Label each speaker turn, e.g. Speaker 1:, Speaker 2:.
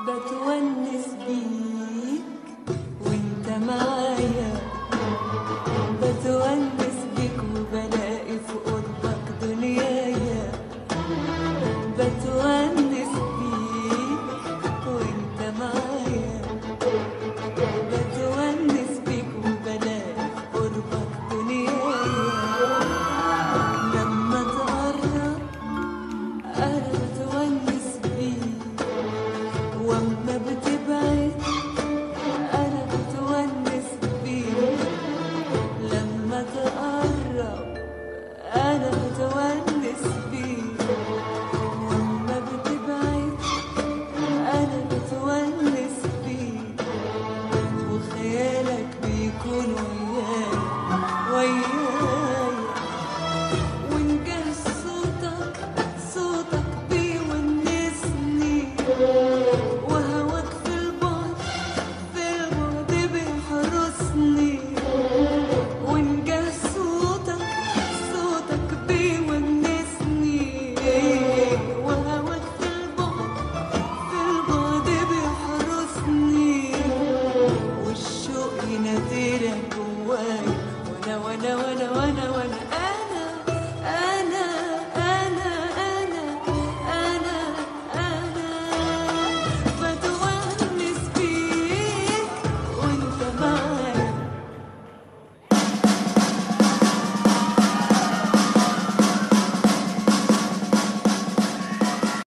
Speaker 1: بتونس بيك وانت معايا بتونس بيك وبلاقي في قربك دنيايا بتونس بيك وانت معايا بتونس بيك وبلاقي في قربك دنيايا لما تقرب انا بتونس بيك واما بتبعد انا بتونس بيك لما تقرب انا بتونس بيك واما بتبعد انا بتونس بيك وخيالك بيكون وياي وياي ونجاه صوتك صوتك بيونسني وهواك في البعد في البعد بيحرسني ونجاه صوتك صوتك بيونسني وهواك في البعد في البعد بيحرسني والشوق يناديلك جواي وانا وانا وانا وانا وانا